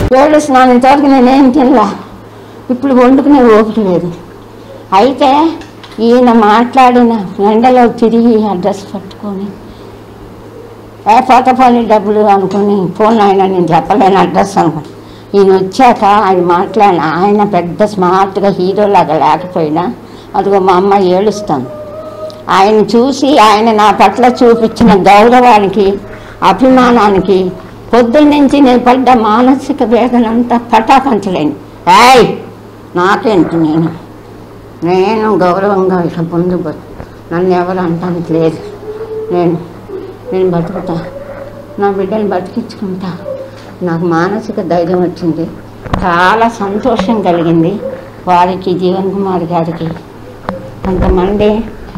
ఏడుస్తున్నాను ఇంతవరకు నేనేం తినలా ఇప్పుడు వండుకునే ఓపిక లేదు అయితే ఈయన మాట్లాడిన ఎండలో తిరిగి అడ్రస్ పట్టుకొని ఏ పోత పోనీ డబ్బులు అనుకుని ఫోన్ ఆయన నేను చెప్పలేను అడ్రస్ అనుకుని ఈయన వచ్చాక ఆయన మాట్లాడిన ఆయన పెద్ద స్మార్ట్గా హీరోలాగా లేకపోయినా అదిగో మా అమ్మ ఏడుస్తాను ఆయన చూసి ఆయన నా పట్ల చూపించిన గౌరవానికి అభిమానానికి పొద్దున్నుంచి నేను పడ్డ మానసిక వేదన అంతా పటాపంచలేను ఏయ్ నాకేంటి నేను నేను గౌరవంగా ఇక ముందు బ- నన్ను ఎవరు అంటానికి లేదు నేను నేను బతుకుతా నా బిడ్డని బతికించుకుంటా నాకు మానసిక ధైర్యం వచ్చింది చాలా సంతోషం కలిగింది వారికి జీవన్ కుమార్ గారికి కొంతమంది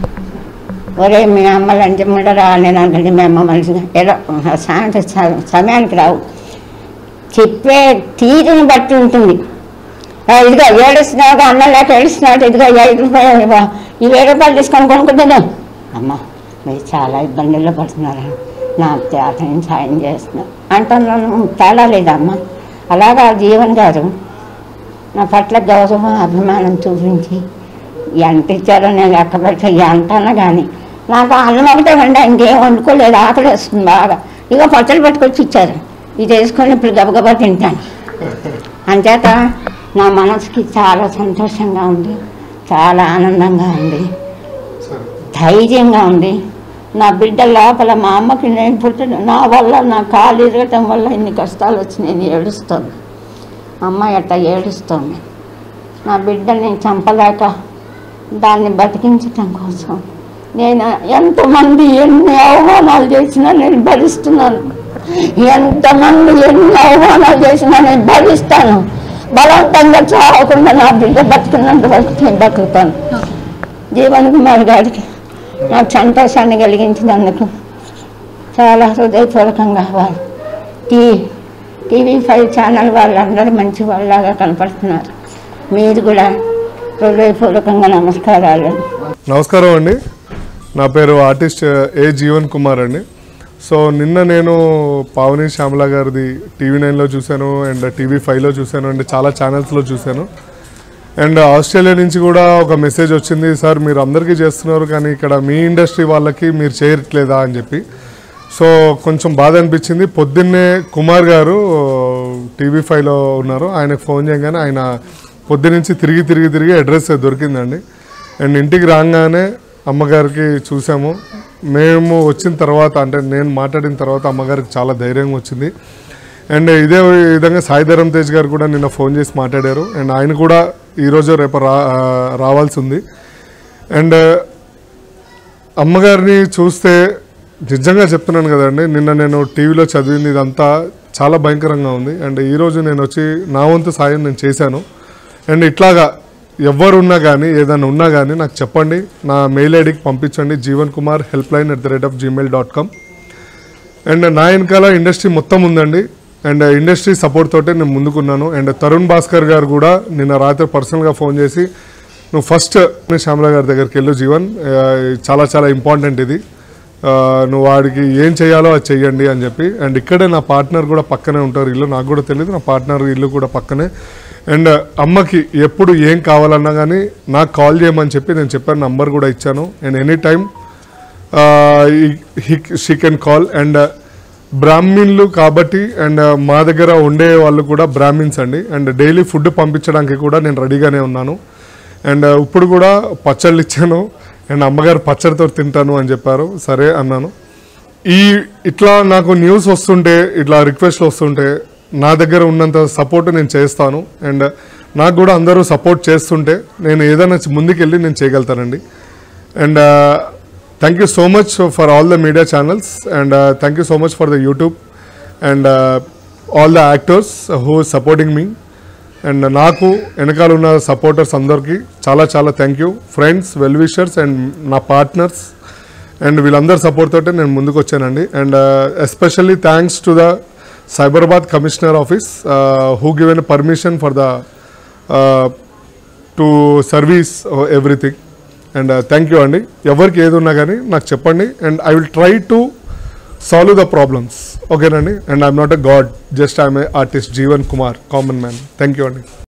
ఒరే మీ అమ్మ లంచం కూడా రాలేను అనుకోండి మీ అమ్మ మనిషిగా ఏదో సాయంత్రం స- సమయానికి రావు చెప్పే తీరుని బట్టి ఉంటుంది ఆ, ఇదిగో ఏడుస్తున్నాడు అన్న లేక ఏడుస్తున్నాడు ఇదిగో ఈ ఐదు రూపాయలు ఇవ్వ. ఈ వెయ్యి రూపాయలు తీసుకొని కొనుక్కుంటాను అమ్మ మీరు చాలా ఇబ్బందుల్లో పడుతున్నారు నాకు తేటం సాయం చేస్తున్నారు అంటున్నాను తేడా లేదమ్మా అలాగా జీవన్ గారు నా పట్ల గౌరవం అభిమానం చూపించి ఎంత ఇచ్చారో నేను లెక్క పెట్టి అంటాను కానీ నాకు అన్నం ఒకటే వండా ఇంకేం వండుకోలేదు ఆకలి వేస్తుంది బాగా ఇక పచ్చళ్ళు పట్టుకొచ్చి ఇచ్చారు ఇది వేసుకొని ఇప్పుడు గబగబా తింటాను అంచేత నా మనసుకి చాలా సంతోషంగా ఉంది చాలా ఆనందంగా ఉంది ధైర్యంగా ఉంది నా బిడ్డ లోపల మా అమ్మకి నేను పుట్టిన నా వల్ల నా కాలు ఇరగటం వల్ల ఇన్ని కష్టాలు వచ్చి నేను ఏడుస్తాను అమ్మ ఎట్ట ఏడుస్తోంది నా బిడ్డని చంపలేక దాన్ని బతికించటం కోసం నేను ఎంతమంది ఎన్ని అవమానాలు చేసినా నేను భరిస్తున్నాను ఎంతమంది ఎన్ని అవమానాలు చేసినా నేను భరిస్తాను బలవంతంగా చావకుండా నా బిడ్డ బతికినంత వరకు నేను బతుకుతాను జీవన్ కుమార్ గారికి నాకు సంతోషాన్ని కలిగించినందుకు చాలా హృదయపూర్వకంగా వారు టీ టీవీ ఫైవ్ ఛానల్ వాళ్ళందరూ మంచి వాళ్ళలాగా కనపడుతున్నారు మీరు కూడా హృదయపూర్వకంగా నమస్కారాలు నమస్కారం అండి నా పేరు ఆర్టిస్ట్ ఏ జీవన్ కుమార్ అండి సో నిన్న నేను పావని శ్యామల గారిది టీవీ నైన్లో చూశాను అండ్ టీవీ ఫైవ్లో చూశాను అండ్ చాలా ఛానల్స్లో చూశాను అండ్ ఆస్ట్రేలియా నుంచి కూడా ఒక మెసేజ్ వచ్చింది సార్ మీరు అందరికీ చేస్తున్నారు కానీ ఇక్కడ మీ ఇండస్ట్రీ వాళ్ళకి మీరు చేయట్లేదా అని చెప్పి సో కొంచెం బాధ అనిపించింది పొద్దున్నే కుమార్ గారు టీవీ ఫైవ్లో ఉన్నారు ఆయనకు ఫోన్ చేయగానే ఆయన పొద్దునుంచి తిరిగి తిరిగి తిరిగి అడ్రస్ దొరికిందండి అండ్ ఇంటికి రాగానే అమ్మగారికి చూసాము మేము వచ్చిన తర్వాత అంటే నేను మాట్లాడిన తర్వాత అమ్మగారికి చాలా ధైర్యంగా వచ్చింది అండ్ ఇదే విధంగా సాయిధరం తేజ్ గారు కూడా నిన్న ఫోన్ చేసి మాట్లాడారు అండ్ ఆయన కూడా ఈరోజు రేపు రా రావాల్సి ఉంది అండ్ అమ్మగారిని చూస్తే నిజంగా చెప్తున్నాను కదండి నిన్న నేను టీవీలో చదివింది ఇదంతా చాలా భయంకరంగా ఉంది అండ్ ఈరోజు నేను వచ్చి నా వంతు సాయం నేను చేశాను అండ్ ఇట్లాగా ఎవరున్నా కానీ ఏదైనా ఉన్నా కానీ నాకు చెప్పండి నా మెయిల్ ఐడికి పంపించండి Jeevan Kumar help line at the rate of Gmail dot com and నా వెనకాల ఇండస్ట్రీ మొత్తం ఉందండి అండ్ ఇండస్ట్రీ సపోర్ట్ తోటే నేను ముందుకున్నాను అండ్ తరుణ్ భాస్కర్ గారు కూడా నిన్న రాత్రి పర్సనల్గా ఫోన్ చేసి నువ్వు ఫస్ట్ శ్యామల గారి దగ్గరికి వెళ్ళు జీవన్ ఆ, చాలా చాలా ఇంపార్టెంట్ ఇది ఆ, నువ్వు వాడికి ఏం చేయాలో అది చెయ్యండి అని చెప్పి అండ్ ఇక్కడే నా పార్ట్నర్ కూడా పక్కనే ఉంటారు ఇల్లు నాకు కూడా తెలియదు నా పార్ట్నర్ ఇల్లు కూడా పక్కనే అండ్ అమ్మకి ఎప్పుడు ఏం కావాలన్నా కానీ నాకు కాల్ చేయమని చెప్పి నేను చెప్పాను నంబర్ కూడా ఇచ్చాను and any time she can call and బ్రాహ్మిన్లు కాబట్టి అండ్ మా దగ్గర ఉండే వాళ్ళు కూడా బ్రాహ్మిన్స్ అండి అండ్ డైలీ ఫుడ్ పంపించడానికి కూడా నేను రెడీగానే ఉన్నాను అండ్ ఇప్పుడు కూడా పచ్చళ్ళు ఇచ్చాను అండ్ అమ్మగారు పచ్చడితో తింటాను అని చెప్పారు సరే అన్నాను ఈ ఇట్లా నాకు న్యూస్ వస్తుంటే ఇట్లా రిక్వెస్ట్లు వస్తుంటే నా దగ్గర ఉన్నంత సపోర్ట్ నేను చేస్తాను అండ్ నాకు కూడా అందరూ సపోర్ట్ చేస్తుంటే నేను ఏదైనా ముందుకెళ్ళి నేను చేయగలుగుతానండి and thank you so much for all the media channels and thank you so much for the YouTube and all the actors who supporting me and నాకు వెనకాల ఉన్న సపోర్టర్స్ అందరికీ చాలా చాలా thank you friends well wishers and నా partners and వీళ్ళందరి support తోటే నేను ముందుకు వచ్చానండి and especially thanks to the Cyberabad commissioner office who given permission for the to service everything and thank you అండి ఎవరికి ఏది ఉన్నా కానీ నాకు చెప్పండి and I will try to solve the problems ఓకేనండి and I'm not a god just I'm a artist Jeevan Kumar common man thank you అండి